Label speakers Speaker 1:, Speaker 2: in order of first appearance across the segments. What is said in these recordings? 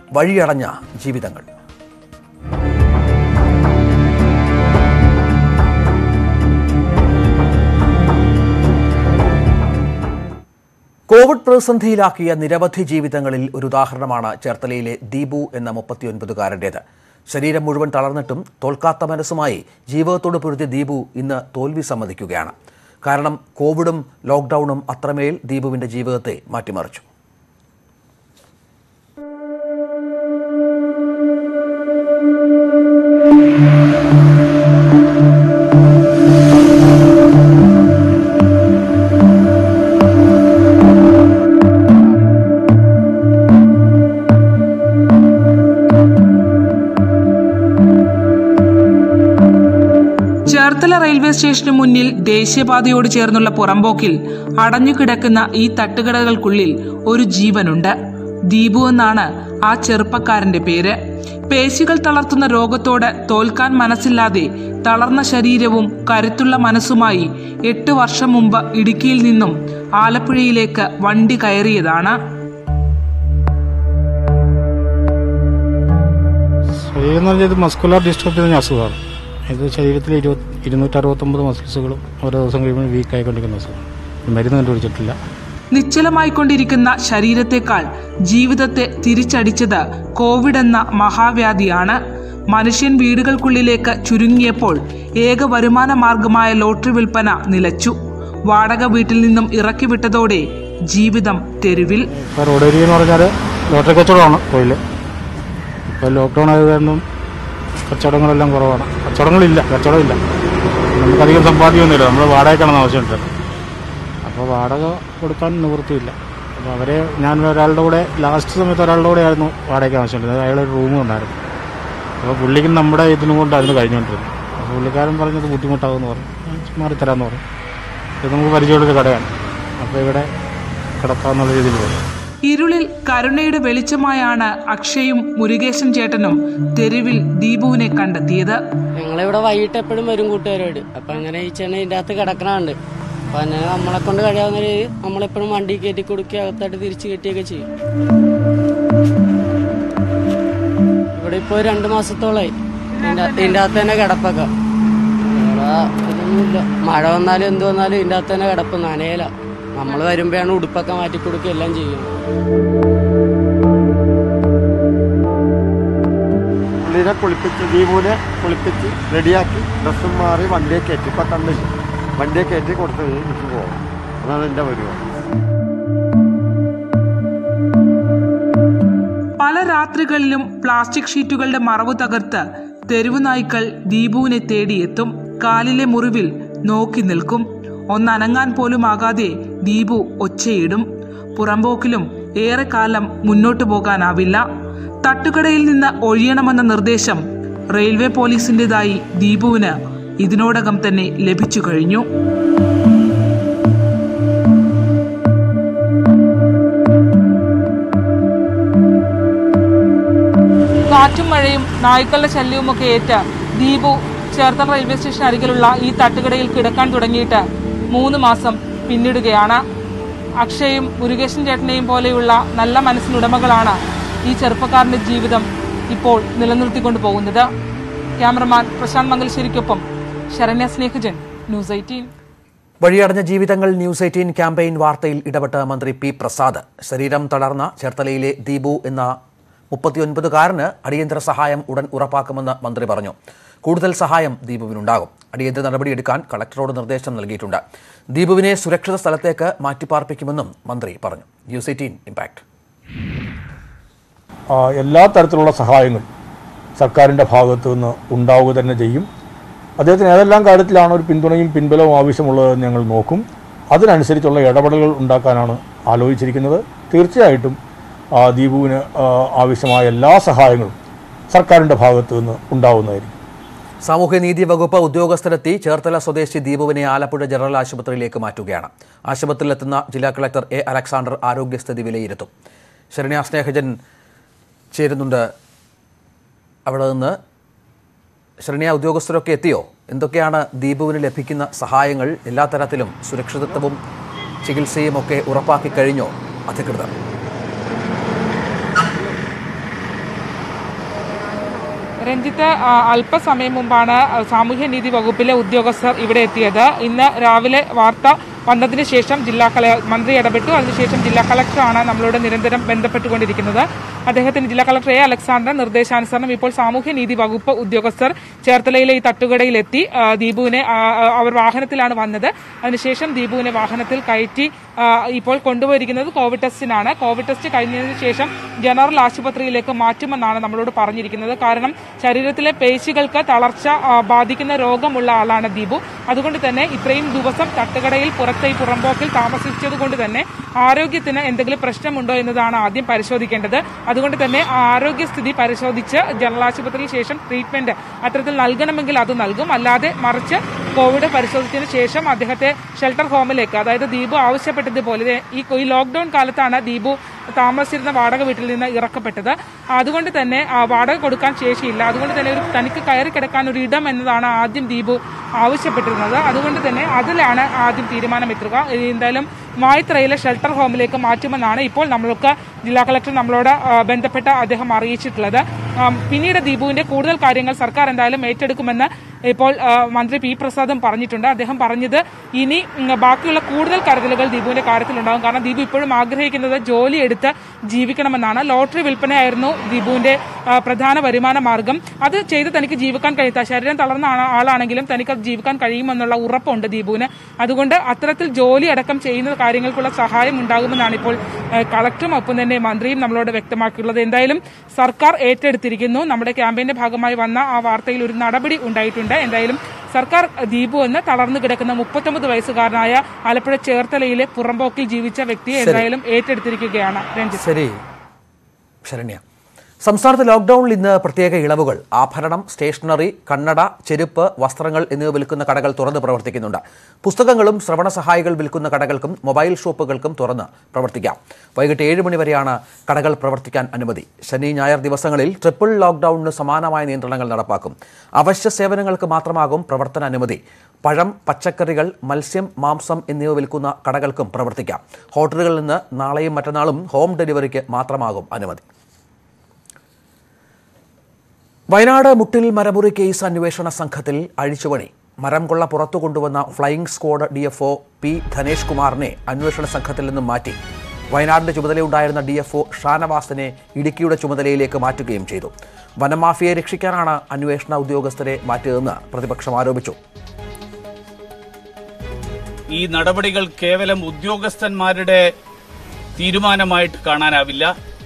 Speaker 1: വഴിയടഞ്ഞ ജീവിതങ്ങൾ കോവിഡ് പ്രതിസന്ധിയിലാക്കിയ നിരവധി ജീവിതങ്ങളിൽ ഒരു ഉദാഹരണമാണ് ചേർത്തലയിലെ ദീപു എന്ന മുപ്പത്തിയൊൻപതുകാരൻ്റേത് ശരീരം മുഴുവൻ തളർന്നിട്ടും തോൽക്കാത്ത മനസ്സുമായി ജീവിതത്തോട് പൊരുതിയ ദീപു ഇന്ന് തോൽവി സമ്മതിക്കുകയാണ് കാരണം കോവിഡും ലോക്ക്ഡൌണും അത്രമേൽ ദീപുവിന്റെ ജീവിതത്തെ മാറ്റിമറിച്ചു
Speaker 2: ചേർത്തല റെയിൽവേ സ്റ്റേഷന് മുന്നിൽ ദേശീയപാതയോട് ചേർന്നുള്ള പുറമ്പോക്കിൽ അടഞ്ഞുകിടക്കുന്ന ഈ തട്ടുകടകൾക്കുള്ളിൽ ഒരു ജീവനുണ്ട് ദീപു എന്നാണ് ആ ചെറുപ്പക്കാരന്റെ പേര് പേശികൾ തളർത്തുന്ന രോഗത്തോട് തോൽക്കാൻ മനസ്സില്ലാതെ തളർന്ന ശരീരവും കരുത്തുള്ള മനസ്സുമായി എട്ട് വർഷം മുമ്പ് ഇടുക്കിയിൽ നിന്നും ആലപ്പുഴയിലേക്ക് വണ്ടി കയറിയതാണ്
Speaker 3: ശരീരം എന്ന് പറഞ്ഞാൽ ഇത് മസ്കുലാർ ഡിസ്ട്രോഫി എന്ന അസുഖമാണ് ഇത് ശരീരത്തിൽ ഇരുപത് ഇരുന്നൂറ്ററുപത്തൊമ്പത് മസിൽസുകളും ഓരോ ദിവസം കഴിയുമ്പോൾ വീക്ക് ആയിക്കൊണ്ടിരിക്കുന്ന അസുഖം മരുന്ന് കണ്ടുപിടിച്ചിട്ടില്ല
Speaker 2: നിശ്ചലമായിക്കൊണ്ടിരിക്കുന്ന ശരീരത്തെക്കാൾ ജീവിതത്തെ തിരിച്ചടിച്ചത് കോവിഡ് എന്ന മഹാവ്യാധിയാണ് മനുഷ്യൻ വീടുകൾക്കുള്ളിലേക്ക് ചുരുങ്ങിയപ്പോൾ ഏക വരുമാന മാർഗമായ ലോട്ടറി വിൽപ്പന നിലച്ചു വാടക വീട്ടിൽ നിന്നും ഇറക്കി വിട്ടതോടെ ജീവിതം തെരുവിൽ
Speaker 3: ഇപ്പോൾ റോഡ് ഏരിയ എന്ന് പറഞ്ഞാൽ ലോട്ടറി കച്ചവടമാണ് തൊഴിൽ ഇപ്പോൾ ലോക്ക്ഡൗൺ ആയത് കാരണം കച്ചവടങ്ങളെല്ലാം കുറവാണ് കച്ചവടങ്ങളില്ല കച്ചവടമില്ല നമുക്കധികം സമ്പാദ്യമൊന്നുമില്ല നമ്മൾ വാടകയ്ക്കാണെന്ന് ആവശ്യമുണ്ട് അപ്പോൾ വാടക കൊടുക്കാൻ നിവൃത്തിയില്ല അപ്പോൾ അവരെ ഞാൻ ഒരാളുടെ കൂടെ ലാസ്റ്റ് സമയത്ത് ഒരാളുടെ കൂടെ ആയിരുന്നു വാടകയ്ക്ക് ആവശ്യമുള്ളത് അയാളൊരു റൂം ഉണ്ടായിരുന്നു അപ്പോൾ പുള്ളിക്ക് നമ്മുടെ ഇതിനും കൊണ്ടായിരുന്നു കഴിഞ്ഞുകൊണ്ടിരുന്നത് അപ്പോൾ പുള്ളിക്കാരൻ പറഞ്ഞത് ബുദ്ധിമുട്ടാകുമെന്ന് പറഞ്ഞു ഞാൻ മാറിത്തരാമെന്ന് പറഞ്ഞു ഇത് നമുക്ക് പരിചയമുള്ളൊരു കടയാണ് അപ്പോൾ ഇവിടെ കിടക്കാമെന്നുള്ള രീതിയിൽ പോയി
Speaker 2: ഇരുളിൽ കരുണയുടെ വെളിച്ചമായാണ് അക്ഷയും മുരുകേശൻ ചേട്ടനും തെരുവിൽ ദീപുവിനെ കണ്ടെത്തിയത്
Speaker 4: ഞങ്ങളിവിടെ വൈകിട്ട് എപ്പോഴും വരും കൂട്ടുകാരോട് അപ്പൊ അങ്ങനെ ഈ ചെണ്ണ ഇതിന്റെ അകത്ത് കിടക്കണുണ്ട് അപ്പൊ അങ്ങനെ നമ്മളെ കൊണ്ട് കഴിയാവുന്ന രീതിയിൽ നമ്മളെപ്പോഴും വണ്ടി കയറ്റി കൊടുക്കുക അകത്തായിട്ട് തിരിച്ചു കയറ്റിയൊക്കെ ചെയ്യും ഇവിടെ ഇപ്പൊ രണ്ട് മാസത്തോളായി ഇതിന്റെ ഇതിന്റെ അകത്ത് തന്നെ കിടപ്പൊക്കെ വേറെ ഇതൊന്നുമില്ല മഴ വന്നാലും എന്ത് വന്നാലും ഇതിന്റെ അകത്ത് തന്നെ കിടപ്പ് നനയല നമ്മൾ വരുമ്പോഴാണ് ഉടുപ്പൊക്കെ മാറ്റി കൊടുക്കുക എല്ലാം ചെയ്യും
Speaker 5: പുള്ളിനെ കുളിപ്പിച്ച് ദീപുവിനെ കുളിപ്പിച്ച് റെഡിയാക്കി ഡ്രസ്സും മാറി വണ്ടിയെ കയറ്റി ഇപ്പം തന്നില്ല വണ്ടിയെ കയറ്റി കൊടുത്ത് എനിക്ക് പോകാം അതാണ് എൻ്റെ പരിപാടി
Speaker 2: പല രാത്രികളിലും പ്ലാസ്റ്റിക് ഷീറ്റുകളുടെ മറവ് തകർത്ത് തെരുവു നായ്ക്കൾ ദീപുവിനെ തേടിയെത്തും കാലിലെ മുറിവിൽ നോക്കി നിൽക്കും ഒന്നനങ്ങാൻ പോലും ആകാതെ ദീപു ഒച്ചയിടും പുറമ്പോക്കിലും ഏറെക്കാലം മുന്നോട്ടു പോകാനാവില്ല തട്ടുകടയിൽ നിന്ന് ഒഴിയണമെന്ന നിർദ്ദേശം റെയിൽവേ പോലീസിന്റേതായി ദീപുവിന് ഇതിനോടകം തന്നെ ലഭിച്ചു കഴിഞ്ഞു കാറ്റും മഴയും നായ്ക്കളുടെ ശല്യവുമൊക്കെ ഏറ്റ് ദീപു ചേർത്തല റെയിൽവേ സ്റ്റേഷൻ അരികിലുള്ള ഈ തട്ടുകടയിൽ കിടക്കാൻ തുടങ്ങിയിട്ട് മൂന്ന് മാസം പിന്നിടുകയാണ് അക്ഷയും മുരുകേശൻ ചേട്ടനെയും പോലെയുള്ള നല്ല മനസ്സിനുടമകളാണ് ഈ ചെറുപ്പക്കാരന്റെ ജീവിതം ഇപ്പോൾ നിലനിർത്തിക്കൊണ്ടു പോകുന്നത് ക്യാമറമാൻ പ്രശാന്ത് മംഗലശ്ശേരിക്കൊപ്പം ശരണ്യ സ്നേഹജൻ ന്യൂസ് എയ്റ്റീൻ
Speaker 1: വഴിയടഞ്ഞ ജീവിതങ്ങൾ ന്യൂസ് എയ്റ്റീൻ ക്യാമ്പയിൻ വാർത്തയിൽ ഇടപെട്ട മന്ത്രി പി പ്രസാദ് ശരീരം തളർന്ന ചേർത്തലയിലെ ദീപു എന്ന മുപ്പത്തിയൊൻപതുകാരന് അടിയന്തര സഹായം ഉടൻ ഉറപ്പാക്കുമെന്ന് മന്ത്രി പറഞ്ഞു കൂടുതൽ സഹായം ദീപുവിനുണ്ടാകും അടിയന്തര നടപടിയെടുക്കാൻ കളക്ടറോട് നിർദ്ദേശം നൽകിയിട്ടുണ്ട് ദീപുവിനെ സുരക്ഷിത സ്ഥലത്തേക്ക് മാറ്റിപ്പാർപ്പിക്കുമെന്നും മന്ത്രി പറഞ്ഞു ന്യൂസ് എയ്റ്റീൻ ഇമ്പാക്ട്
Speaker 6: ആ, എല്ലാ തരത്തിലുള്ള സഹായങ്ങളും സർക്കാരിൻ്റെ ഭാഗത്തു നിന്ന് ഉണ്ടാവുക തന്നെ ചെയ്യും അദ്ദേഹത്തിന് ഏതെല്ലാം കാര്യത്തിലാണ് ഒരു പിന്തുണയും പിൻബലവും ആവശ്യമുള്ളതെന്ന് ഞങ്ങൾ നോക്കും അതിനനുസരിച്ചുള്ള ഇടപെടലുകൾ ഉണ്ടാക്കാനാണ് ആലോചിച്ചിരിക്കുന്നത് തീർച്ചയായിട്ടും ആ, ദീപുവിന് ആ, ആവശ്യമായ എല്ലാ സഹായങ്ങളും സർക്കാരിൻ്റെ ഭാഗത്തു നിന്ന് ഉണ്ടാവുന്നതായിരിക്കും
Speaker 1: സാമൂഹ്യനീതി വകുപ്പ് ഉദ്യോഗസ്ഥരെത്തി ചേർത്തല സ്വദേശി ദീപുവിനെ ആലപ്പുഴ ജനറൽ ആശുപത്രിയിലേക്ക് മാറ്റുകയാണ് ആശുപത്രിയിലെത്തുന്ന ജില്ലാ കളക്ടർ എ അലക്സാണ്ടർ ആരോഗ്യസ്ഥിതി വിലയിരുത്തും ശരണ്യ സ്നേഹജൻ ചേരുന്നുണ്ട് അവിടെ നിന്ന് ശരണ്യ ഉദ്യോഗസ്ഥരൊക്കെ എത്തിയോ എന്തൊക്കെയാണ് ദീപുവിന് ലഭിക്കുന്ന സഹായങ്ങൾ എല്ലാ തരത്തിലും സുരക്ഷിതത്വവും ചികിത്സയും ഒക്കെ ഉറപ്പാക്കി കഴിഞ്ഞോ അധികൃതർ
Speaker 2: രഞ്ജിത്ത് ആ, അല്പസമയം മുമ്പാണ് ആ, സാമൂഹ്യനീതി വകുപ്പിലെ ഉദ്യോഗസ്ഥർ ഇവിടെ എത്തിയത് ഇന്ന് രാവിലെ വാർത്ത വന്നതിന് ശേഷം ജില്ലാ കള മന്ത്രി ഇടപെട്ടു അതിനുശേഷം ജില്ലാ കളക്ടറാണ് നമ്മളോട് നിരന്തരം ബന്ധപ്പെട്ടുകൊണ്ടിരിക്കുന്നത് അദ്ദേഹത്തിന് ജില്ലാ കളക്ടർ എ അലക്സാണ്ടർ നിർദ്ദേശാനുസരണം ഇപ്പോൾ സാമൂഹ്യനീതി വകുപ്പ് ഉദ്യോഗസ്ഥർ ചേർത്തലയിലെ ഈ തട്ടുകടയിലെത്തി ആ, ദീപുവിനെ ആ, ആ, അവർ വാഹനത്തിലാണ് വന്നത് അതിനുശേഷം ദീപുവിനെ വാഹനത്തിൽ കയറ്റി ആ, ഇപ്പോൾ കൊണ്ടുപോയിരിക്കുന്നത് കോവിഡ് ടെസ്റ്റിനാണ് കോവിഡ് ടെസ്റ്റ് കഴിഞ്ഞതിന് ശേഷം ജനറൽ ആശുപത്രിയിലേക്ക് മാറ്റുമെന്നാണ് നമ്മളോട് പറഞ്ഞിരിക്കുന്നത് കാരണം ശരീരത്തിലെ പേശികൾക്ക് തളർച്ച ആ, ബാധിക്കുന്ന രോഗമുള്ള ആളാണ് ദീപു അതുകൊണ്ട് തന്നെ ഇത്രയും ദിവസം തട്ടുകടയിൽ പുറത്തെ ഈ പുറമ്പോക്കിൽ താമസിച്ചത് കൊണ്ട് തന്നെ ആരോഗ്യത്തിന് എന്തെങ്കിലും പ്രശ്നമുണ്ടോ എന്നതാണ് ആദ്യം പരിശോധിക്കേണ്ടത് അതുകൊണ്ട് തന്നെ ആ ആരോഗ്യസ്ഥിതി പരിശോധിച്ച് ജനറൽ ആശുപത്രിയിൽ ശേഷം ട്രീറ്റ്മെന്റ് അത്തരത്തിൽ നൽകണമെങ്കിൽ അത് നൽകും അല്ലാതെ മറിച്ച് കോവിഡ് പരിശോധിച്ചതിന് ശേഷം അദ്ദേഹത്തെ ഷെൽട്ടർ ഹോമിലേക്ക് അതായത് ദീപു ആവശ്യപ്പെട്ടതുപോലെ ഈ ഈ ലോക്ക്ഡൌൺ കാലത്താണ് ദീപു താമസിച്ചിരുന്ന വാടക വീട്ടിൽ നിന്ന് ഇറക്കപ്പെട്ടത് അതുകൊണ്ട് തന്നെ ആ വാടക കൊടുക്കാൻ ശേഷിയില്ല അതുകൊണ്ട് തന്നെ ഒരു തനിക്ക് കയറി കിടക്കാൻ ഒരു ഇടം എന്നതാണ് ആദ്യം ദീപു ആവശ്യപ്പെട്ടിരുന്നത് അതുകൊണ്ട് തന്നെ അതിലാണ് ആദ്യം തീരുമാനമെത്തുക എന്തായാലും മായ്ത്രയിലെ ഷെൽട്ടർ ഹോമിലേക്ക് മാറ്റുമെന്നാണ് ഇപ്പോൾ നമ്മൾക്ക് ജില്ലാ കളക്ടർ നമ്മളോട് ആ, ബന്ധപ്പെട്ട് അദ്ദേഹം അറിയിച്ചിട്ടുള്ളത് ആ, പിന്നീട് ദീപുവിന്റെ കൂടുതൽ കാര്യങ്ങൾ സർക്കാർ എന്തായാലും ഏറ്റെടുക്കുമെന്ന് ഇപ്പോൾ ആ, മന്ത്രി പി പ്രസാദും പറഞ്ഞിട്ടുണ്ട് അദ്ദേഹം പറഞ്ഞത് ഇനി ഉം, ബാക്കിയുള്ള കൂടുതൽ കരുതലുകൾ ദീപുവിന്റെ കാര്യത്തിലുണ്ടാകും കാരണം ദീപു ഇപ്പോഴും ആഗ്രഹിക്കുന്നത് ജോലി എടുത്ത് ജീവിക്കണമെന്നാണ് ലോട്ടറി വിൽപ്പനയായിരുന്നു ദീപുവിന്റെ ആ, പ്രധാന വരുമാന മാർഗം അത് ചെയ്ത് തനിക്ക് ജീവിക്കാൻ കഴിയാത്ത ശരീരം തളർന്ന ആള- ആളാണെങ്കിലും തനിക്ക് അത് ജീവിക്കാൻ കഴിയുമെന്നുള്ള ഉറപ്പുണ്ട് ദീപുവിന് അതുകൊണ്ട് അത്തരത്തിൽ ജോലി അടക്കം ചെയ്യുന്ന കാര്യങ്ങൾക്കുള്ള സഹായം ഉണ്ടാകുമെന്നാണ് ഇപ്പോൾ ആ, കളക്ടറും ഒപ്പം തന്നെ മന്ത്രിയും നമ്മളോട് വ്യക്തമാക്കിയുള്ളത് എന്തായാലും സർക്കാർ ഏറ്റെടുത്തിരിക്കുന്നു നമ്മുടെ ക്യാമ്പയിന്റെ ഭാഗമായി വന്ന ആ വാർത്തയിൽ ഒരു നടപടി ഉണ്ടായിട്ടുണ്ട് എന്തായാലും സർക്കാർ ദീപു എന്ന് തളർന്നു കിടക്കുന്ന മുപ്പത്തൊമ്പത് വയസ്സുകാരനായ ആലപ്പുഴ ചേർത്തലയിലെ പുറമ്പോക്കിൽ ജീവിച്ച വ്യക്തിയെ എന്തായാലും ഏറ്റെടുത്തിരിക്കുകയാണ് രഞ്ജിത്ത്
Speaker 1: ശരി ശരണ്യ സംസ്ഥാനത്ത് ലോക്ഡൌണിൽ ഇന്ന് പ്രത്യേക ഇളവുകൾ ആഭരണം സ്റ്റേഷനറി കണ്ണട ചെരുപ്പ് വസ്ത്രങ്ങൾ എന്നിവ വിൽക്കുന്ന കടകൾ തുറന്ന് പ്രവർത്തിക്കുന്നുണ്ട് പുസ്തകങ്ങളും ശ്രവണ സഹായികൾ വിൽക്കുന്ന കടകൾക്കും മൊബൈൽ ഷോപ്പുകൾക്കും തുറന്ന് പ്രവർത്തിക്കാം വൈകിട്ട് ഏഴ് മണി വരെയാണ് കടകൾ പ്രവർത്തിക്കാൻ അനുമതി ശനി ഞായർ ദിവസങ്ങളിൽ ട്രിപ്പിൾ ലോക്ഡൌണിന് സമാനമായ നിയന്ത്രണങ്ങൾ നടപ്പാക്കും അവശ്യ സേവനങ്ങൾക്ക് മാത്രമാകും പ്രവർത്തന അനുമതി പഴം പച്ചക്കറികൾ മത്സ്യം മാംസം എന്നിവ വിൽക്കുന്ന കടകൾക്കും പ്രവർത്തിക്കാം ഹോട്ടലുകളിൽ നിന്ന് നാളെയും മറ്റന്നാളും ഹോം ഡെലിവറിക്ക് മാത്രമാകും അനുമതി വയനാട് മുട്ടിൽ മരമുറി കേസ് അന്വേഷണ സംഘത്തിൽ അഴിച്ചുപണി മരം കൊള്ള പുറത്തു കൊണ്ടുവന്ന flying squad D F O P Dhanesh കുമാറിനെ അന്വേഷണ സംഘത്തിൽ നിന്നും മാറ്റി വയനാടിന്റെ ചുമതലയുണ്ടായിരുന്ന ഡി എഫ് ഒ ഷാനവാസിനെ ഇടുക്കിയുടെ ചുമതലയിലേക്ക് മാറ്റുകയും ചെയ്തു വനമാഫിയയെ രക്ഷിക്കാനാണ് അന്വേഷണ ഉദ്യോഗസ്ഥരെ മാറ്റിയതെന്ന് പ്രതിപക്ഷം ആരോപിച്ചു
Speaker 7: ഈ നടപടികൾ കേവലം ഉദ്യോഗസ്ഥന്മാരുടെ തീരുമാനമായിട്ട് കാണാനാവില്ല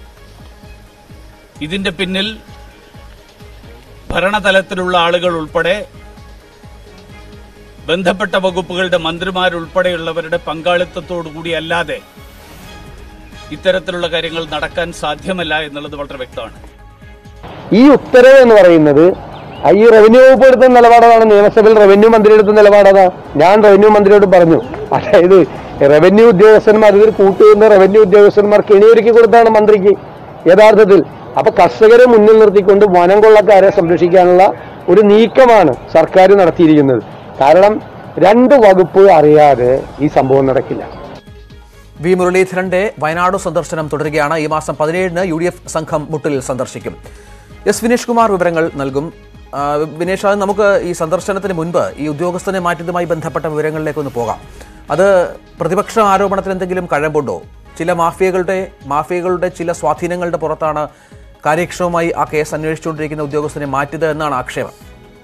Speaker 7: ഇതിന്റെ പിന്നിൽ ഭരണതലത്തിലുള്ള ആളുകൾ ഉൾപ്പെടെ ബന്ധപ്പെട്ട വകുപ്പുകളുടെ മന്ത്രിമാരുൾപ്പെടെയുള്ളവരുടെ പങ്കാളിത്തത്തോടുകൂടി അല്ലാതെ ഇത്തരത്തിലുള്ള കാര്യങ്ങൾ നടക്കാൻ സാധ്യമല്ല എന്നുള്ളത് വളരെ വ്യക്തമാണ്
Speaker 8: ഈ ഉത്തരവ് എന്ന് പറയുന്നത് ആ ഈ റവന്യൂ വകുപ്പ് എടുത്ത നിലപാടാണ് നിയമസഭയിൽ റവന്യൂ മന്ത്രി എടുത്ത നിലപാടാണ് ഞാൻ റവന്യൂ മന്ത്രിയോട് പറഞ്ഞു അതായത് റവന്യൂ ഉദ്യോഗസ്ഥന്മാർ ഇതിൽ കൂട്ടുന്ന റവന്യൂ ഉദ്യോഗസ്ഥന്മാർ കെണിയൊരുക്കി കൊടുത്താണ് മന്ത്രിക്ക് യഥാർത്ഥത്തിൽ അപ്പൊ കർഷകരെ മുന്നിൽ നിർത്തിക്കൊണ്ട് വനം കൊള്ളക്കാരെ സംരക്ഷിക്കാനുള്ള ഒരു നീക്കമാണ് സർക്കാർ നടത്തിയിരിക്കുന്നത് കാരണം രണ്ട് വകുപ്പ് അറിയാതെ ഈ സംഭവം നടക്കില്ല
Speaker 1: വി മുരളീധരന്റെ വയനാട് സന്ദർശനം തുടരുകയാണ് ഈ മാസം പതിനേഴിന് യു ഡി എഫ് സംഘം മുട്ടിൽ സന്ദർശിക്കും എസ് വിനേഷ് കുമാർ വിവരങ്ങൾ നൽകും ആ, വിനേഷ് അത് നമുക്ക് ഈ സന്ദർശനത്തിന് മുൻപ് ഈ ഉദ്യോഗസ്ഥനെ മാറ്റിയതുമായി ബന്ധപ്പെട്ട വിവരങ്ങളിലേക്ക് ഒന്ന് പോകാം അത് പ്രതിപക്ഷ ആരോപണത്തിൽ എന്തെങ്കിലും കഴമ്പുണ്ടോ ചില മാഫിയകളുടെ മാഫിയകളുടെ ചില സ്വാധീനങ്ങളുടെ പുറത്താണ് കാര്യക്ഷമമായി ആ കേസ് അന്വേഷിച്ചുകൊണ്ടിരിക്കുന്ന ഉദ്യോഗസ്ഥനെ മാറ്റിയത് എന്നാണ് ആക്ഷേപം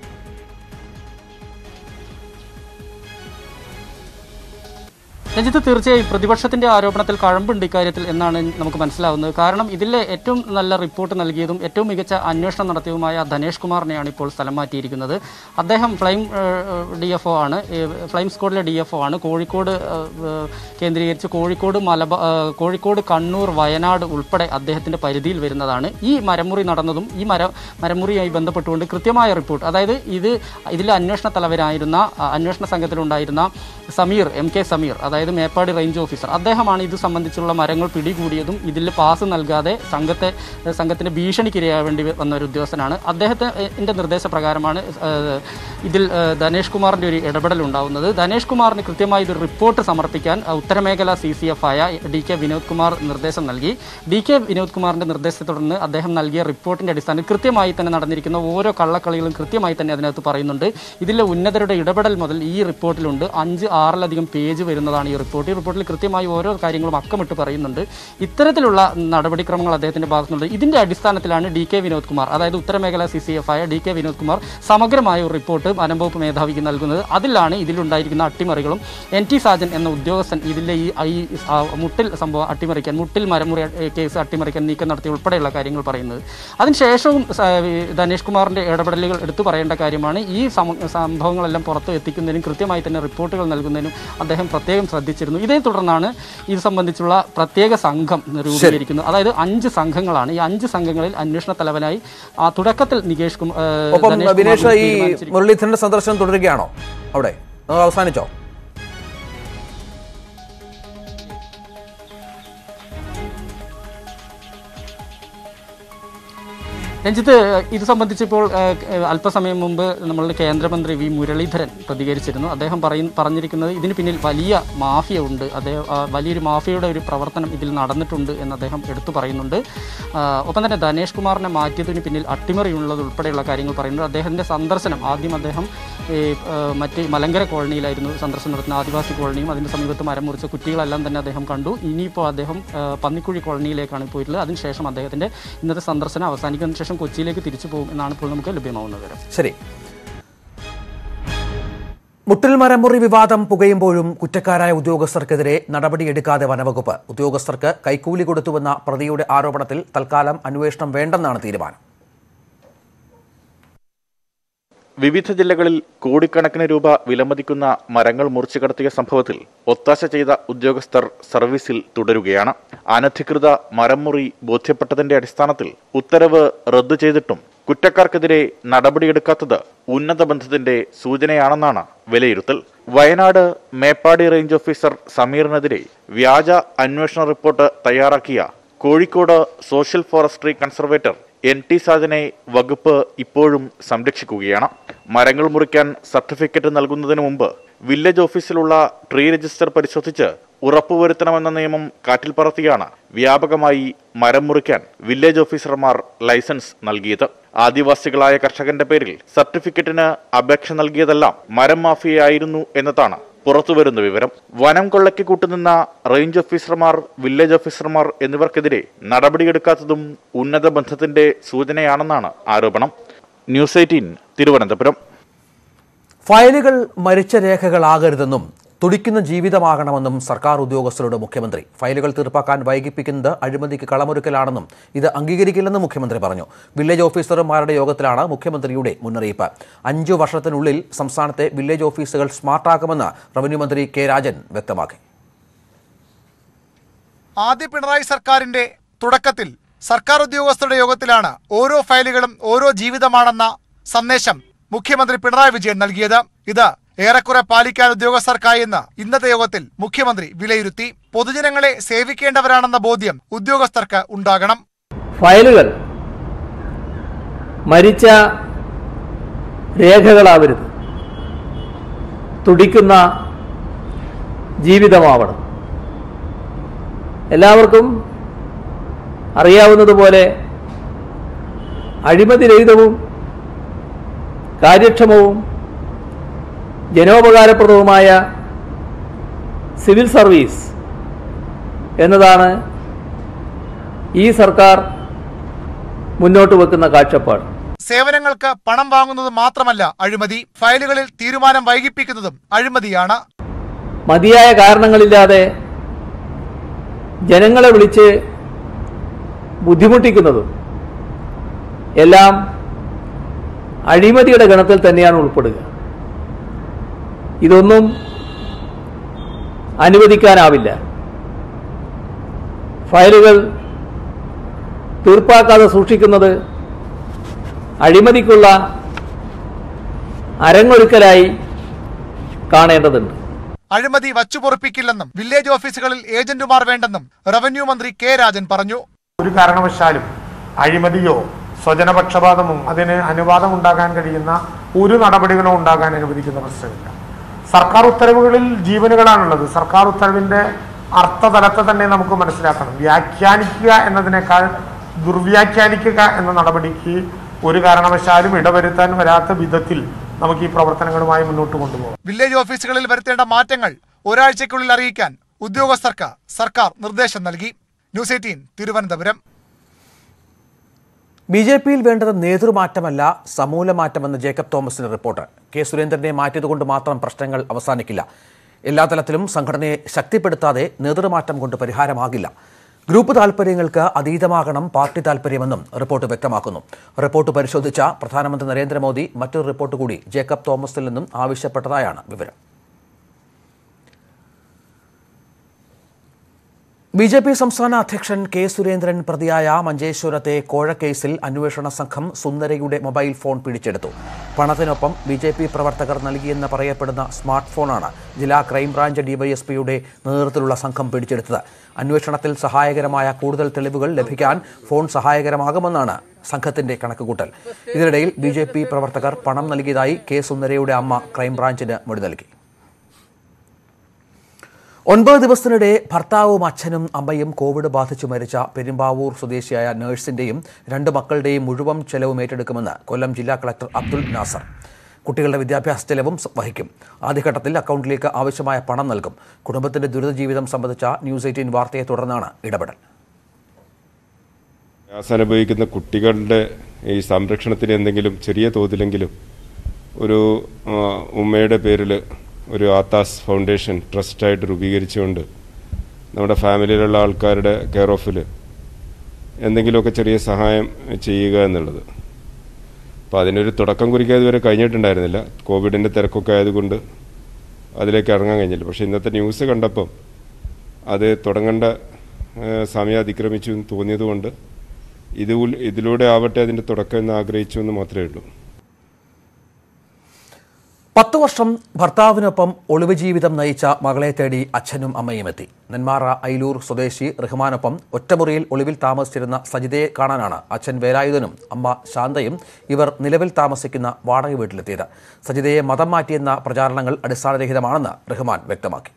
Speaker 9: രഞ്ജിത്ത് തീർച്ചയായും പ്രതിപക്ഷത്തിന്റെ ആരോപണത്തിൽ കഴമ്പുണ്ട് ഇക്കാര്യത്തിൽ എന്നാണ് നമുക്ക് മനസ്സിലാവുന്നത് കാരണം ഇതിലെ ഏറ്റവും നല്ല റിപ്പോർട്ട് നൽകിയതും ഏറ്റവും മികച്ച അന്വേഷണം നടത്തിയതുമായ ധനേഷ് കുമാറിനെയാണ് ഇപ്പോൾ സ്ഥലം മാറ്റിയിരിക്കുന്നത് അദ്ദേഹം ഫ്ലൈം ഡി എഫ് ഒ ആണ് ഏഹ്, ഫ്ലൈം സ്ക്വാഡിലെ ഡി എഫ് ഒ ആണ് കോഴിക്കോട് ഏഹ്, ഏഹ്, കേന്ദ്രീകരിച്ച് കോഴിക്കോട് മലബാർ കോഴിക്കോട് കണ്ണൂർ വയനാട് ഉൾപ്പെടെ അദ്ദേഹത്തിന്റെ പരിധിയിൽ വരുന്നതാണ് ഈ മരമുറി നടന്നതും ഈ മര മരമുറിയുമായി ബന്ധപ്പെട്ടുകൊണ്ട് കൃത്യമായ റിപ്പോർട്ട് അതായത് ഇത് ഇതിലെ അന്വേഷണ തലവരായിരുന്ന ആ, അന്വേഷണ സംഘത്തിലുണ്ടായിരുന്ന സമീർ എം കെ സമീർ അതായത് അതായത് മേപ്പാടി റേഞ്ച് ഓഫീസർ അദ്ദേഹമാണ് ഇത് സംബന്ധിച്ചുള്ള മരങ്ങൾ പിടികൂടിയതും ഇതിൽ പാസ് നൽകാതെ സംഘത്തെ സംഘത്തിന് ഭീഷണിക്കിരയാവേണ്ടി വന്ന ഒരു ഉദ്യോഗസ്ഥനാണ് അദ്ദേഹത്തിൻ്റെ നിർദ്ദേശപ്രകാരമാണ് ഏഹ്, ഇതിൽ ഏഹ്, ധനേഷ് കുമാറിൻ്റെ ഒരു ഇടപെടൽ ഉണ്ടാവുന്നത് ധനേഷ് കുമാറിന് കൃത്യമായി ഇത് റിപ്പോർട്ട് സമർപ്പിക്കാൻ അഹ്, ഉത്തരമേഖല സി സി എഫ് ആയ ഡി കെ വിനോദ് കുമാർ നിർദ്ദേശം നൽകി ഡി കെ വിനോദ് കുമാറിൻ്റെ നിർദ്ദേശത്തെ തുടർന്ന് അദ്ദേഹം നൽകിയ റിപ്പോർട്ടിൻ്റെ അടിസ്ഥാനത്തിൽ കൃത്യമായി തന്നെ നടന്നിരിക്കുന്ന ഓരോ കള്ളക്കളികളും കൃത്യമായി തന്നെ അതിനകത്ത് പറയുന്നുണ്ട് ഇതിലെ ഉന്നതരുടെ ഇടപെടൽ മുതൽ ഈ റിപ്പോർട്ടിലുണ്ട് അഞ്ച് ആറിലധികം പേജ് വരുന്നതാണ് ഈ റിപ്പോർട്ട് ഈ റിപ്പോർട്ടിൽ കൃത്യമായി ഓരോ കാര്യങ്ങളും അക്കമിട്ട് പറയുന്നുണ്ട് ഇത്തരത്തിലുള്ള നടപടിക്രമങ്ങൾ അദ്ദേഹത്തിന്റെ ഭാഗത്തുനിന്നുണ്ട് ഇതിന്റെ അടിസ്ഥാനത്തിലാണ് ഡി കെ വിനോദ് കുമാർ അതായത് ഉത്തരമേഖല സി സി എഫ് ആയ ഡി കെ വിനോദ് കുമാർ സമഗ്രമായ ഒരു റിപ്പോർട്ട് വനംവകുപ്പ് മേധാവിക്ക് നൽകുന്നത് അതിലാണ് ഇതിലുണ്ടായിരിക്കുന്ന അട്ടിമറികളും എൻ ടി സാജൻ എന്ന ഉദ്യോഗസ്ഥൻ ഇതിലെ ഈ ഈ ആ മുട്ടിൽ സംഭവം അട്ടിമറിക്കാൻ മുട്ടിൽ മരമുറി ഏ, കേസ് അട്ടിമറിക്കാൻ നീക്കം നടത്തി ഉൾപ്പെടെയുള്ള കാര്യങ്ങൾ പറയുന്നത് അതിനുശേഷവും സ- ഈ ധനേഷ് കുമാറിന്റെ ഇടപെടലുകൾ എടുത്തു പറയേണ്ട കാര്യമാണ് ഈ സമ- സംഭവങ്ങളെല്ലാം പുറത്തു എത്തിക്കുന്നതിനും കൃത്യമായി തന്നെ റിപ്പോർട്ടുകൾ നൽകുന്നതിനും അദ്ദേഹം പ്രത്യേകം ശ്രദ്ധിച്ചിരുന്നു ഇതേ തുടർന്നാണ് ഇത് സംബന്ധിച്ചുള്ള പ്രത്യേക സംഘം രൂപീകരിക്കുന്നത് അതായത് അഞ്ച് സംഘങ്ങളാണ് ഈ അഞ്ച് സംഘങ്ങളിൽ അന്വേഷണ തലവനായി ആ തുടക്കത്തിൽ നികേഷ് കുമാർ
Speaker 1: ഒപ്പം വിനേഷ് ഈ മുരളീധരന്റെ സന്ദർശനം തുടരുകയാണോ അവിടെ അത് അവസാനിച്ചോ
Speaker 9: രഞ്ജിത്ത് ഇത് സംബന്ധിച്ച് ഇപ്പോൾ ഏഹ്, ഏഹ്, അല്പസമയം മുമ്പ് നമ്മളുടെ കേന്ദ്രമന്ത്രി വി മുരളീധരൻ പ്രതികരിച്ചിരുന്നു അദ്ദേഹം പറയും പറഞ്ഞിരിക്കുന്നത് ഇതിന് പിന്നിൽ വലിയ മാഫിയ ഉണ്ട് അദ്ദേഹം ആ, വലിയൊരു മാഫിയയുടെ ഒരു പ്രവർത്തനം ഇതിൽ നടന്നിട്ടുണ്ട് എന്ന് അദ്ദേഹം എടുത്തു പറയുന്നുണ്ട് ആ, ഒപ്പം തന്നെ ധനേഷ് കുമാറിനെ മാറ്റിയതിന് പിന്നിൽ അട്ടിമറി ഉള്ളത് ഉൾപ്പെടെയുള്ള കാര്യങ്ങൾ പറയുന്നുണ്ട് അദ്ദേഹത്തിൻ്റെ സന്ദർശനം ആദ്യം അദ്ദേഹം ഈ, ആ, മറ്റ് മലങ്കര കോളനിയിലായിരുന്നു സന്ദർശനം നടത്തുന്ന ആദിവാസി കോളനിയും അതിൻ്റെ സമീപത്ത് മരം മുറിച്ച കുറ്റികളെല്ലാം തന്നെ അദ്ദേഹം കണ്ടു ഇനിയിപ്പോൾ അദ്ദേഹം ആ, പന്നിക്കുഴി കോളനിയിലേക്കാണ് പോയിട്ടുള്ളത് അതിനുശേഷം അദ്ദേഹത്തിൻ്റെ ഇന്നത്തെ സന്ദർശനം അവസാനിക്കുന്നതിന് ശേഷം കൊച്ചിയിലേക്ക് തിരിച്ചു പോകും എന്നാണ് ഇപ്പോൾ നമുക്ക് ലഭ്യമാവുന്ന വിവരം
Speaker 1: ശരി മുട്ടിൽ മരമുറി വിവാദം പുകയുമ്പോഴും കുറ്റക്കാരായ ഉദ്യോഗസ്ഥർക്കെതിരെ നടപടിയെടുക്കാതെ വനവകുപ്പ് ഉദ്യോഗസ്ഥർക്ക് കൈക്കൂലി കൊടുത്തുവെന്ന പ്രതിയുടെ ആരോപണത്തിൽ തൽക്കാലം അന്വേഷണം വേണ്ടെന്നാണ് തീരുമാനം
Speaker 10: വിവിധ ജില്ലകളിൽ കോടിക്കണക്കിന് രൂപ വിലമതിക്കുന്ന മരങ്ങൾ മുറിച്ചു കടത്തിയ സംഭവത്തിൽ ഒത്താശ ചെയ്ത ഉദ്യോഗസ്ഥർ സർവീസിൽ തുടരുകയാണ് അനധികൃത മരം മുറി ബോധ്യപ്പെട്ടതിന്റെ അടിസ്ഥാനത്തിൽ ഉത്തരവ് റദ്ദു ചെയ്തിട്ടും കുറ്റക്കാർക്കെതിരെ നടപടിയെടുക്കാത്തത് ഉന്നത ബന്ധത്തിന്റെ സൂചനയാണെന്നാണ് വിലയിരുത്തൽ വയനാട് മേപ്പാടി റേഞ്ച് ഓഫീസർ സമീറിനെതിരെ വ്യാജ അന്വേഷണ റിപ്പോർട്ട് തയ്യാറാക്കിയ Kozhikode social forestry conservator N T സാജനെ വകുപ്പ് ഇപ്പോഴും സംരക്ഷിക്കുകയാണ് മരങ്ങൾ മുറിക്കാൻ സർട്ടിഫിക്കറ്റ് നൽകുന്നതിന് മുമ്പ് വില്ലേജ് ഓഫീസിലുള്ള ട്രീ രജിസ്റ്റർ പരിശോധിച്ച് ഉറപ്പുവരുത്തണമെന്ന നിയമം കാറ്റിൽ പറത്തിയാണ് വ്യാപകമായി മരം മുറിക്കാൻ വില്ലേജ് ഓഫീസർമാർ ലൈസൻസ് നൽകിയത് ആദിവാസികളായ കർഷകന്റെ പേരിൽ സർട്ടിഫിക്കറ്റിന് അപേക്ഷ നൽകിയതെല്ലാം മരം മാഫിയയായിരുന്നു എന്നതാണ് പുറത്തുവരുന്ന വിവരം വനം കൊള്ളയ്ക്ക് കൂട്ടുനിന്ന റേഞ്ച് ഓഫീസർമാർ വില്ലേജ് ഓഫീസർമാർ എന്നിവർക്കെതിരെ നടപടിയെടുക്കാത്തതും ഉന്നത ബന്ധത്തിന്റെ സൂചനയാണെന്നാണ് ആരോപണം ന്യൂസ് എയ്റ്റീൻ തിരുവനന്തപുരം
Speaker 1: ഫയലുകൾ മരിച്ച രേഖകളാകരുതെന്നും തുടിക്കുന്ന ജീവിതമാകണമെന്നും സർക്കാർ ഉദ്യോഗസ്ഥരോട് മുഖ്യമന്ത്രി ഫയലുകൾ തീർപ്പാക്കാൻ വൈകിപ്പിക്കുന്നത് അഴിമതിക്ക് കളമൊരുക്കലാണെന്നും ഇത് അംഗീകരിക്കില്ലെന്നും മുഖ്യമന്ത്രി പറഞ്ഞു വില്ലേജ് ഓഫീസർമാരുടെ യോഗത്തിലാണ് മുഖ്യമന്ത്രിയുടെ മുന്നറിയിപ്പ് അഞ്ചു വർഷത്തിനുള്ളിൽ സംസ്ഥാനത്തെ വില്ലേജ് ഓഫീസുകൾ സ്മാർട്ടാക്കുമെന്ന് റവന്യൂ മന്ത്രി കെ രാജൻ വ്യക്തമാക്കി
Speaker 11: ആദ്യ പിണറായി സർക്കാരിന്റെ തുടക്കത്തിൽ സർക്കാർ ഉദ്യോഗസ്ഥരുടെ യോഗത്തിലാണ് ഓരോ ഫയലുകളും ഓരോ ജീവിതമാണെന്ന സന്ദേശം മുഖ്യമന്ത്രി പിണറായി വിജയൻ നൽകിയത് ഇത് ഏറെക്കുറെ പാലിക്കാൻ ഉദ്യോഗസ്ഥർക്കായെന്ന് ഇന്നത്തെ യോഗത്തിൽ മുഖ്യമന്ത്രി വിലയിരുത്തി പൊതുജനങ്ങളെ സേവിക്കേണ്ടവരാണെന്ന ബോധ്യം ഉദ്യോഗസ്ഥർക്ക് ഉണ്ടാകണം
Speaker 12: ഫയലുകൾ മരിച്ച രേഖകളാവരുത് തുടിക്കുന്ന ജീവിതമാവണം എല്ലാവർക്കും അറിയാവുന്നതുപോലെ അഴിമതിരഹിതവും കാര്യക്ഷമവും ജനോപകാരപ്രദവുമായ സിവിൽ സർവീസ് എന്നതാണ് ഈ സർക്കാർ മുന്നോട്ട് വെക്കുന്ന കാഴ്ചപ്പാട്
Speaker 11: സേവനങ്ങൾക്ക് പണം വാങ്ങുന്നത് മാത്രമല്ല അഴിമതി ഫയലുകളിൽ തീരുമാനം വൈകിപ്പിക്കുന്നതും അഴിമതിയാണ്
Speaker 12: മതിയായ കാരണങ്ങളില്ലാതെ ജനങ്ങളെ വിളിച്ച് ബുദ്ധിമുട്ടിക്കുന്നതും എല്ലാം അഴിമതിയുടെ ഗണത്തിൽ തന്നെയാണ് ഉൾപ്പെടുക ഇതൊന്നും അനുവദിക്കാനാവില്ല ഫയലുകൾ തീർപ്പാക്കാതെ സൂക്ഷിക്കുന്നത് അഴിമതിക്കുള്ള അരങ്ങൊരുക്കലായി കാണേണ്ടതുണ്ട്
Speaker 11: അഴിമതി വച്ചുപൊറുപ്പിക്കില്ലെന്നും വില്ലേജ് ഓഫീസുകളിൽ ഏജന്റുമാർ വേണ്ടെന്നും റവന്യൂ മന്ത്രി കെ രാജൻ പറഞ്ഞു
Speaker 13: ഒരു കാരണവശാലും അഴിമതിയോ സ്വജനപക്ഷപാതമോ അതിന് അനുവാദം ഉണ്ടാകാൻ കഴിയുന്ന ഒരു നടപടികളോ ഉണ്ടാകാൻ അനുവദിക്കുന്ന പ്രശ്നമില്ല സർക്കാർ ഉത്തരവുകളിൽ ജീവനുകളാണുള്ളത് സർക്കാർ ഉത്തരവിന്റെ അർത്ഥതലത്തെ തന്നെ നമുക്ക് മനസ്സിലാക്കണം വ്യാഖ്യാനിക്കുക എന്നതിനേക്കാൾ ദുർവ്യാഖ്യാനിക്കുക എന്ന നടപടിക്ക് ഒരു കാരണവശാലും ഇടവരുത്താൻ വരാത്ത വിധത്തിൽ നമുക്ക് ഈ പ്രവർത്തനങ്ങളുമായി മുന്നോട്ട് കൊണ്ടുപോകാം
Speaker 11: വില്ലേജ് ഓഫീസുകളിൽ വരുത്തേണ്ട മാറ്റങ്ങൾ ഒരാഴ്ചയ്ക്കുള്ളിൽ അറിയിക്കാൻ ഉദ്യോഗസ്ഥർക്ക് സർക്കാർ നിർദ്ദേശം നൽകി news eighteen Thiruvananthapuram
Speaker 1: B J പിയിൽ വേണ്ടത് നേതൃമാറ്റമല്ല സമൂല മാറ്റമെന്ന് ജേക്കബ് തോമസിന്റെ റിപ്പോർട്ട് കെ സുരേന്ദ്രനെ മാറ്റിയതുകൊണ്ട് മാത്രം പ്രശ്നങ്ങൾ അവസാനിക്കില്ല എല്ലാ തലത്തിലും സംഘടനയെ ശക്തിപ്പെടുത്താതെ നേതൃമാറ്റം കൊണ്ട് പരിഹാരമാകില്ല ഗ്രൂപ്പ് താൽപ്പര്യങ്ങൾക്ക് അതീതമാകണം പാർട്ടി താൽപ്പര്യമെന്നും റിപ്പോർട്ട് വ്യക്തമാക്കുന്നു റിപ്പോർട്ട് പരിശോധിച്ച പ്രധാനമന്ത്രി നരേന്ദ്രമോദി മറ്റൊരു റിപ്പോർട്ട് കൂടി ജേക്കബ് തോമസിൽ നിന്നും ആവശ്യപ്പെട്ടതായാണ് വിവരം ബി ജെ പി സംസ്ഥാന അധ്യക്ഷൻ കെ സുരേന്ദ്രൻ പ്രതിയായ മഞ്ചേശ്വരത്തെ കോഴക്കേസിൽ അന്വേഷണ സംഘം സുന്ദരയുടെ മൊബൈൽ ഫോൺ പിടിച്ചെടുത്തു പണത്തിനൊപ്പം ബി ജെ പി പ്രവർത്തകർ നൽകിയെന്ന് പറയപ്പെടുന്ന സ്മാർട്ട് ഫോണാണ് ജില്ലാ ക്രൈംബ്രാഞ്ച് ഡിവൈഎസ്പിയുടെ നേതൃത്വത്തിലുള്ള സംഘം പിടിച്ചെടുത്തത് അന്വേഷണത്തിൽ സഹായകരമായ കൂടുതൽ തെളിവുകൾ ലഭിക്കാൻ ഫോൺ സഹായകരമാകുമെന്നാണ് സംഘത്തിന്റെ കണക്കുകൂട്ടൽ ഇതിനിടയിൽ ബി ജെ പി പ്രവർത്തകർ പണം നൽകിയതായി കെ സുന്ദരയുടെ അമ്മ ക്രൈംബ്രാഞ്ചിന് മൊഴി നൽകി ഒൻപത് ദിവസത്തിനിടെ ഭർത്താവും അച്ഛനും അമ്മയും കോവിഡ് ബാധിച്ചു മരിച്ച പെരുമ്പാവൂർ സ്വദേശിയായ നഴ്സിന്റെയും രണ്ട് മക്കളുടെയും മുഴുവൻ ചെലവും ഏറ്റെടുക്കുമെന്ന് കൊല്ലം ജില്ലാ കളക്ടർ അബ്ദുൽ നാസർ കുട്ടികളുടെ വിദ്യാഭ്യാസ ചെലവും സ- വഹിക്കും ആദ്യഘട്ടത്തിൽ അക്കൗണ്ടിലേക്ക് ആവശ്യമായ പണം നൽകും കുടുംബത്തിന്റെ ദുരിത ജീവിതം സംബന്ധിച്ച ന്യൂസ് എയ്റ്റീൻ വാർത്തയെ തുടർന്നാണ് ഇടപെടൽ
Speaker 14: പ്രയാസം അനുഭവിക്കുന്ന കുട്ടികളുടെ ഈ സംരക്ഷണത്തിന് എന്തെങ്കിലും ചെറിയ തോതിലെങ്കിലും ഒരു ആ, ഉമ്മയുടെ പേരിൽ ഒരു ആത്താസ് ഫൗണ്ടേഷൻ ട്രസ്റ്റായിട്ട് രൂപീകരിച്ചുകൊണ്ട് നമ്മുടെ ഫാമിലിയിലുള്ള ആൾക്കാരുടെ കെയർ ഓഫിൽ എന്തെങ്കിലുമൊക്കെ ചെറിയ സഹായം ചെയ്യുക എന്നുള്ളത് അപ്പോൾ അതിനൊരു തുടക്കം കുറിക്കാൻ ഇതുവരെ കഴിഞ്ഞിട്ടുണ്ടായിരുന്നില്ല കോവിഡിൻ്റെ തിരക്കൊക്കെ ആയതുകൊണ്ട് അതിലേക്ക് ഇറങ്ങാൻ കഴിഞ്ഞില്ല പക്ഷേ ഇന്നത്തെ ന്യൂസ് കണ്ടപ്പം അത് തുടങ്ങേണ്ട ഏഹ്, സമയം അതിക്രമിച്ചു എന്ന് തോന്നിയതുകൊണ്ട് ഇത് ഉൾ- ഇതിലൂടെ ആവട്ടെ അതിൻ്റെ തുടക്കം എന്ന് ആഗ്രഹിച്ചു എന്ന് മാത്രമേ ഉള്ളൂ
Speaker 1: പത്ത് വർഷം ഭർത്താവിനൊപ്പം ഒളിവ് ജീവിതം നയിച്ച മകളെ തേടി അച്ഛനും അമ്മയും എത്തി നെന്മാറ ഐലൂർ സ്വദേശി റഹ്മാനൊപ്പം ഒറ്റമുറിയിൽ ഒളിവിൽ താമസിച്ചിരുന്ന സജിതയെ കാണാനാണ് അച്ഛൻ വേലായുധനും അമ്മ ശാന്തയും ഇവർ നിലവിൽ താമസിക്കുന്ന വാടക വീട്ടിലെത്തിയത് സജിതയെ മതം മാറ്റിയെന്ന പ്രചാരണങ്ങൾ അടിസ്ഥാനരഹിതമാണെന്ന് റഹ്മാൻ വ്യക്തമാക്കി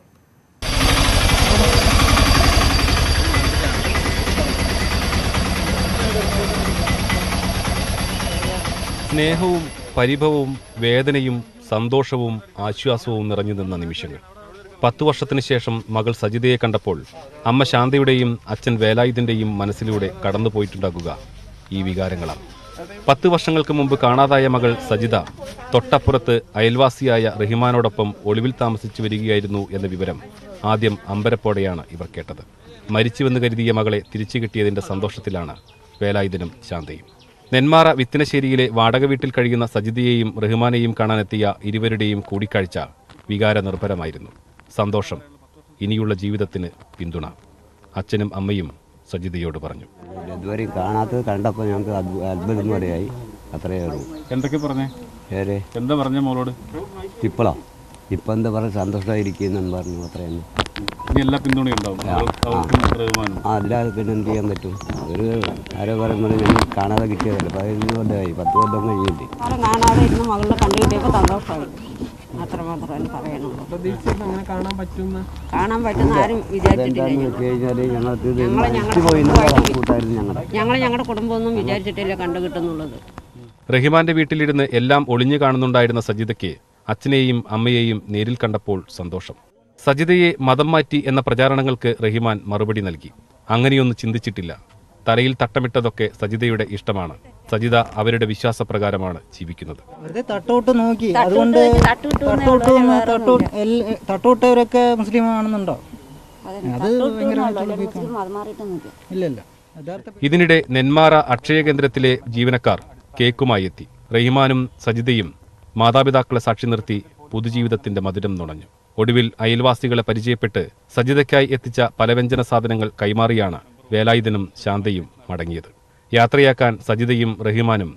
Speaker 15: സ്നേഹവും പരിഭവവും വേദനയും സന്തോഷവും ആശ്വാസവും നിറഞ്ഞു നിന്ന നിമിഷങ്ങൾ പത്തു വർഷത്തിനു ശേഷം മകൾ സജിതയെ കണ്ടപ്പോൾ അമ്മ ശാന്തയുടെയും അച്ഛൻ വേലായുധന്റെയും മനസ്സിലൂടെ കടന്നുപോയിട്ടുണ്ടാകുക ഈ വികാരങ്ങളാണ് പത്ത് വർഷങ്ങൾക്ക് മുമ്പ് കാണാതായ മകൾ സജിത തൊട്ടപ്പുറത്ത് അയൽവാസിയായ റഹിമാനോടൊപ്പം ഒളിവിൽ താമസിച്ചു വരികയായിരുന്നു എന്ന വിവരം ആദ്യം അമ്പരപ്പോടെയാണ് ഇവർ കേട്ടത് മരിച്ചുവെന്ന് കരുതിയ മകളെ തിരിച്ചു കിട്ടിയതിന്റെ സന്തോഷത്തിലാണ് വേലായുധനും ശാന്തയും നെന്മാറ വിത്തനശ്ശേരിയിലെ വാടക വീട്ടിൽ കഴിയുന്ന സജിതയെയും റഹ്മാനെയും കാണാനെത്തിയ ഇരുവരുടെയും കൂടിക്കാഴ്ച വികാര നിർഭരമായിരുന്നു സന്തോഷം ഇനിയുള്ള ജീവിതത്തിന് പിന്തുണ അച്ഛനും അമ്മയും സജിതയോട് പറഞ്ഞു
Speaker 16: ഇതുവരെയും കാണാത്തത് കണ്ടപ്പോൾ ഞങ്ങൾക്ക് അത്ഭു- അത്ഭുതം പോലെയായി അത്രയേ ഉള്ളൂ
Speaker 3: എന്തൊക്കെ പറഞ്ഞേ
Speaker 16: ഏറെ
Speaker 3: എന്താ പറഞ്ഞ മോളോട്
Speaker 16: ഇപ്പോഴോ ഇപ്പം എന്താ പറയുക സന്തോഷമായിരിക്കുന്നെന്ന് പറഞ്ഞു അത്ര തന്നെ
Speaker 3: ഇനി എല്ലാ പിന്തുണയും ഉണ്ടാവും
Speaker 16: ആ,
Speaker 3: അവർക്കും റഹ്മാനും
Speaker 16: ആ അല്ലാതെ പിന്നെ എന്ത് ചെയ്യാൻ പറ്റും അവർ ആരോ പറയുമ്പോൾ ഞങ്ങൾ കാണാതെ കിട്ടിയതല്ലേ പതിനഞ്ച് കൊല്ലമായി പത്ത് കൊല്ലം കഴിഞ്ഞില്ലേ
Speaker 17: അവരെ കാണാതെ ഇരുന്ന് മകളുടെ കണ്ടു കിട്ടിയപ്പോൾ സന്തോഷമായി അത്രമാത്രം എനിക്ക് പറയാനുള്ളൂ
Speaker 18: അങ്ങനെ കാണാൻ പറ്റുന്ന
Speaker 17: കാണാൻ പറ്റുന്ന ആരും വിചാരിച്ചിട്ടില്ല
Speaker 16: അതെന്താന്ന് വെച്ച് കഴിഞ്ഞാൽ ഞങ്ങൾക്ക് ഇത്
Speaker 17: ഞങ്ങളെ
Speaker 16: മരിച്ചു പോയി എന്നുള്ള കൂട്ടായിരുന്നു ഞങ്ങളുടെ
Speaker 17: ഞങ്ങൾ ഞങ്ങളുടെ കുടുംബമൊന്നും വിചാരിച്ചിട്ടില്ല കണ്ടു കിട്ടുന്നുള്ളത്
Speaker 15: റഹിമാന്റെ വീട്ടിലിരുന്ന് എല്ലാം ഒളിഞ്ഞു കാണുന്നുണ്ടായിരുന്ന സജിതയ്ക്ക് അച്ഛനെയും അമ്മയെയും നേരിൽ കണ്ടപ്പോൾ സന്തോഷം സജിതയെ മതം മാറ്റി എന്ന പ്രചാരണങ്ങൾക്ക് റഹിമാൻ മറുപടി നൽകി അങ്ങനെയൊന്നും ചിന്തിച്ചിട്ടില്ല തലയിൽ തട്ടമിട്ടതൊക്കെ സജിതയുടെ ഇഷ്ടമാണ് സജിത അവരുടെ വിശ്വാസപ്രകാരമാണ് ജീവിക്കുന്നത്
Speaker 19: വെറുതെ തട്ടോട്ട് നോക്കി
Speaker 17: തട്ടൂട്ട്
Speaker 19: അതുകൊണ്ട്
Speaker 17: വെച്ച് തട്ടൂട്ട് എന്നേ
Speaker 19: തട്ടോട്ട്
Speaker 17: ഉള്ളൂ,
Speaker 19: എന്ന്
Speaker 17: വേറെ
Speaker 19: തട്ടോട്ട്
Speaker 17: ഒന്നുമില്ല.
Speaker 19: എല്ല- തട്ടോട്ടവരൊക്കെ മുസ്ലിം ആണെന്നുണ്ടോ
Speaker 17: അതന്നെ,
Speaker 19: അത്
Speaker 17: തട്ടൂട്ട്
Speaker 19: ഭയങ്കരമായിട്ടുള്ള
Speaker 17: എന്നേ ഉള്ളൂ,
Speaker 19: ഉപയോഗം.
Speaker 17: മുസ്ലിം മതം മാറിയിട്ടൊന്നുമില്ല.
Speaker 19: ഇല്ലല്ല യഥാർത്ഥ
Speaker 15: ഇതിനിടെ നെന്മാറ അക്ഷയ കേന്ദ്രത്തിലെ ജീവനക്കാർ കേക്കുമായി എത്തി റഹിമാനും സജിതയും മാതാപിതാക്കളെ സാക്ഷി നിർത്തി പുതുജീവിതത്തിന്റെ മധുരം നുണഞ്ഞു ഒടുവിൽ അയൽവാസികളെ പരിചയപ്പെട്ട് സജിതയ്ക്കായി എത്തിച്ച പലവ്യഞ്ജന സാധനങ്ങൾ കൈമാറിയാണ് വേലായുധനും ശാന്തയും മടങ്ങിയത് യാത്രയാക്കാൻ സജിതയും റഹിമാനും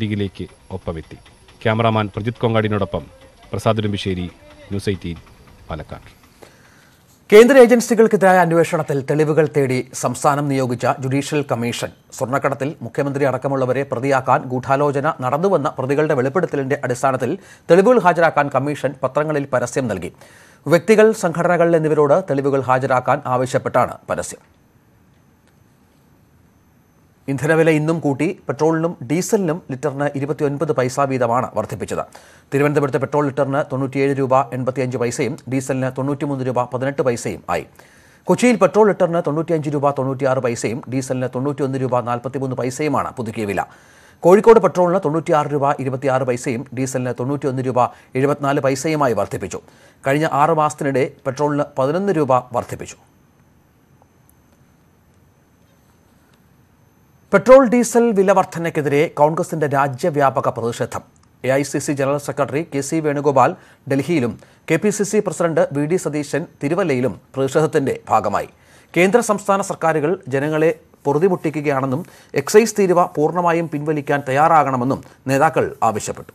Speaker 15: റോഡരികിലേക്ക് ഒപ്പമെത്തി ക്യാമറാമാൻ പ്രജിത് കൊങ്ങാടിനോടൊപ്പം പ്രസാദ് ഉടുമ്പിശ്ശേരി ന്യൂസ് എയ്റ്റീൻ പാലക്കാട്
Speaker 1: കേന്ദ്ര ഏജൻസികൾക്കെതിരായ അന്വേഷണത്തിൽ തെളിവുകൾ തേടി സംസ്ഥാനം നിയോഗിച്ച ജുഡീഷ്യൽ കമ്മീഷൻ സ്വർണ്ണക്കടത്തിൽ മുഖ്യമന്ത്രി അടക്കമുള്ളവരെ പ്രതിയാക്കാൻ ഗൂഢാലോചന നടന്നുവെന്ന പ്രതികളുടെ വെളിപ്പെടുത്തലിന്റെ അടിസ്ഥാനത്തിൽ തെളിവുകൾ ഹാജരാക്കാൻ കമ്മീഷൻ പത്രങ്ങളിൽ പരസ്യം നൽകി വ്യക്തികൾ സംഘടനകൾ എന്നിവരോട് തെളിവുകൾ ഹാജരാക്കാൻ ആവശ്യപ്പെട്ടാണ് പരസ്യം ഇന്ധനവില ഇന്നും കൂട്ടി പെട്രോളിനും ഡീസലിനും ലിറ്ററിന് ഇരുപത്തിയൊൻപത് പൈസ വീതമാണ് വർദ്ധിപ്പിച്ചത് തിരുവനന്തപുരത്ത് പെട്രോൾ ലിറ്ററിന് തൊണ്ണൂറ്റിയേഴ് രൂപ എൺപത്തിയഞ്ച് പൈസയും ഡീസലിന് തൊണ്ണൂറ്റിമൂന്ന് രൂപ പതിനെട്ട് പൈസയും ആയി കൊച്ചിയിൽ പെട്രോൾ ലിറ്ററിന് തൊണ്ണൂറ്റിയഞ്ച് രൂപ തൊണ്ണൂറ്റിയാറ് പൈസയും ഡീസലിന് തൊണ്ണൂറ്റിയൊന്ന് രൂപ നാൽപ്പത്തിമൂന്ന് പൈസയുമാണ് പുതുക്കിയ വില കോഴിക്കോട് പെട്രോളിന് തൊണ്ണൂറ്റിയാറ് രൂപ ഇരുപത്തിയാറ് പൈസയും ഡീസലിന് തൊണ്ണൂറ്റിയൊന്ന് രൂപ എഴുപത്തിനാല് പൈസയുമായി വർദ്ധിപ്പിച്ചു കഴിഞ്ഞ ആറ് മാസത്തിനിടെ പെട്രോളിന് പതിനൊന്ന് രൂപ വർദ്ധിപ്പിച്ചു പെട്രോൾ ഡീസൽ വില വർധനയ്ക്കെതിരെ കോൺഗ്രസിന്റെ രാജ്യവ്യാപക പ്രതിഷേധം A I C C general secretary K C Venugopal ഡൽഹിയിലും K P C C president V D Satheesan തിരുവല്ലയിലും പ്രതിഷേധത്തിന്റെ ഭാഗമായി കേന്ദ്ര സംസ്ഥാന സർക്കാരുകൾ ജനങ്ങളെ പൊറുതിമുട്ടിക്കുകയാണെന്നും എക്സൈസ് തീരുവ പൂർണ്ണമായും പിൻവലിക്കാൻ തയ്യാറാകണമെന്നും നേതാക്കൾ ആവശ്യപ്പെട്ടു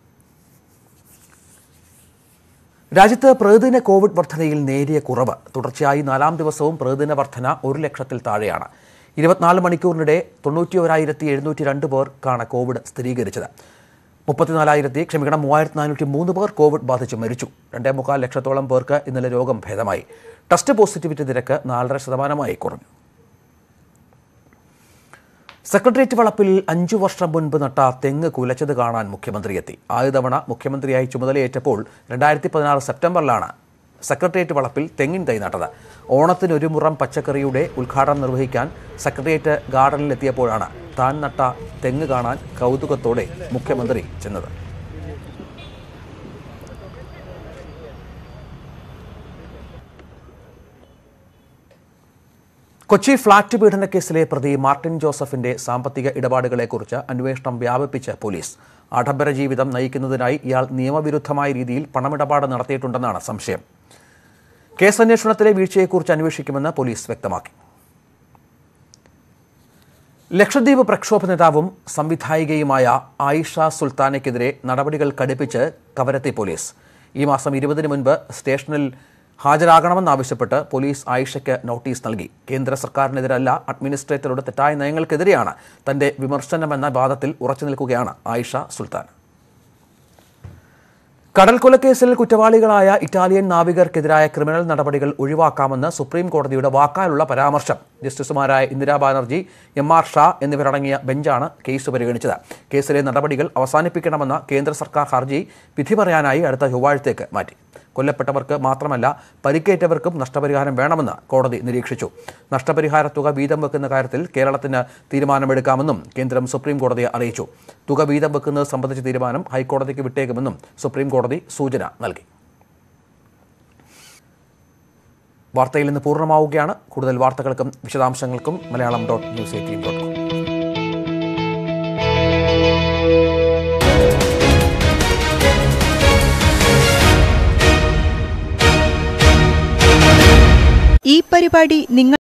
Speaker 1: രാജ്യത്ത് പ്രതിദിന കോവിഡ് വർധനയിൽ നേരിയ കുറവ് തുടർച്ചയായി നാലാം ദിവസവും പ്രതിദിന വർധന ഒരു ലക്ഷത്തിൽ താഴെയാണ് ഇരുപത്തിനാല് മണിക്കൂറിനിടെ തൊണ്ണൂറ്റി എഴുന്നൂറ്റി രണ്ട് പേർക്കാണ് കോവിഡ് സ്ഥിരീകരിച്ചത് മുപ്പത്തിനാലായിരത്തി ക്ഷമിക്കണം മൂവായിരത്തി നാനൂറ്റി മൂന്ന് പേർ കോവിഡ് ബാധിച്ച് മരിച്ചു രണ്ടേ മുക്കാൽ ലക്ഷത്തോളം പേർക്ക് ഇന്നലെ രോഗം ഭേദമായി ടെസ്റ്റ് പോസിറ്റിവിറ്റി നിരക്ക് നാലര ശതമാനമായി കുറഞ്ഞു സെക്രട്ടേറിയറ്റ് വളപ്പിൽ അഞ്ചു വർഷം മുൻപ് നട്ട തെങ്ങ് കുലച്ചത് കാണാൻ മുഖ്യമന്ത്രി എത്തി ആദ്യ തവണ മുഖ്യമന്ത്രിയായി ചുമതലയേറ്റപ്പോൾ രണ്ടായിരത്തി പതിനാറ് സെപ്റ്റംബറിലാണ് സെക്രട്ടേറിയറ്റ് വളപ്പിൽ തെങ്ങിൻ തൈ നട്ടത് ഓണത്തിന് ഒരു മുറം പച്ചക്കറിയുടെ ഉദ്ഘാടനം നിർവഹിക്കാൻ സെക്രട്ടേറിയറ്റ് ഗാർഡനിലെത്തിയപ്പോഴാണ് താൻ നട്ട തെങ്ങ് കാണാൻ കൗതുകത്തോടെ മുഖ്യമന്ത്രി ചെന്നത് കൊച്ചി ഫ്ളാറ്റ് പീഡന കേസിലെ പ്രതി മാർട്ടിൻ ജോസഫിന്റെ സാമ്പത്തിക ഇടപാടുകളെക്കുറിച്ച് അന്വേഷണം വ്യാപിപ്പിച്ച് പോലീസ് ആഡംബര ജീവിതം നയിക്കുന്നതിനായി ഇയാൾ നിയമവിരുദ്ധമായ രീതിയിൽ പണമിടപാട് നടത്തിയിട്ടുണ്ടെന്നാണ് സംശയം കേസന്വേഷണത്തിലെ വീഴ്ചയെക്കുറിച്ച് അന്വേഷിക്കുമെന്ന് പോലീസ് വ്യക്തമാക്കി ലക്ഷദ്വീപ് പ്രക്ഷോഭ നേതാവും സംവിധായികയുമായ ആയിഷ സുൽത്താനയ്ക്കെതിരെ നടപടികൾ കടുപ്പിച്ച് കവരത്തി പോലീസ് ഈ മാസം ഇരുപതിന് മുൻപ് സ്റ്റേഷനിൽ ഹാജരാകണമെന്നാവശ്യപ്പെട്ട് പോലീസ് ആയിഷയ്ക്ക് നോട്ടീസ് നൽകി കേന്ദ്ര സർക്കാരിനെതിരല്ല അഡ്മിനിസ്ട്രേറ്ററുടെ തെറ്റായ നയങ്ങൾക്കെതിരെയാണ് തന്റെ വിമർശനമെന്ന വാദത്തിൽ ഉറച്ചു നിൽക്കുകയാണ് ആയിഷ സുൽത്താൻ കടൽ കൊലക്കേസിൽ കുറ്റവാളികളായ ഇറ്റാലിയൻ നാവികർക്കെതിരായ ക്രിമിനൽ നടപടികൾ ഒഴിവാക്കാമെന്ന് സുപ്രീം കോടതിയുടെ വാക്കാലുള്ള പരാമർശം ജസ്റ്റിസുമാരായ ഇന്ദിരാ ബാനർജി എം ആർ ഷാ എന്നിവരടങ്ങിയ ബെഞ്ചാണ് കേസ് പരിഗണിച്ചത് കേസിലെ നടപടികൾ അവസാനിപ്പിക്കണമെന്ന കേന്ദ്ര സർക്കാർ ഹർജി വിധി പറയാനായി അടുത്ത ചൊവ്വാഴ്ചത്തേക്ക് മാറ്റി കൊല്ലപ്പെട്ടവർക്ക് മാത്രമല്ല പരിക്കേറ്റവർക്കും നഷ്ടപരിഹാരം വേണമെന്ന് കോടതി നിരീക്ഷിച്ചു നഷ്ടപരിഹാര തുക വീതം വെക്കുന്ന കാര്യത്തിൽ കേരളത്തിന് തീരുമാനമെടുക്കാമെന്നും കേന്ദ്രം സുപ്രീം കോടതിയെ അറിയിച്ചു തുക വീതം വെക്കുന്നത് സംബന്ധിച്ച തീരുമാനം ഹൈക്കോടതിക്ക് വിട്ടേക്കുമെന്നും സുപ്രീം കോടതി സൂചന നൽകി വാർത്തയിൽ നിന്ന് പൂർണ്ണമാവുകയാണ് കൂടുതൽ വാർത്തകൾക്കും വിശദാംശങ്ങൾക്കും Malayalam dot news eighteen dot com
Speaker 20: ഈ പരിപാടി നിങ്ങൾ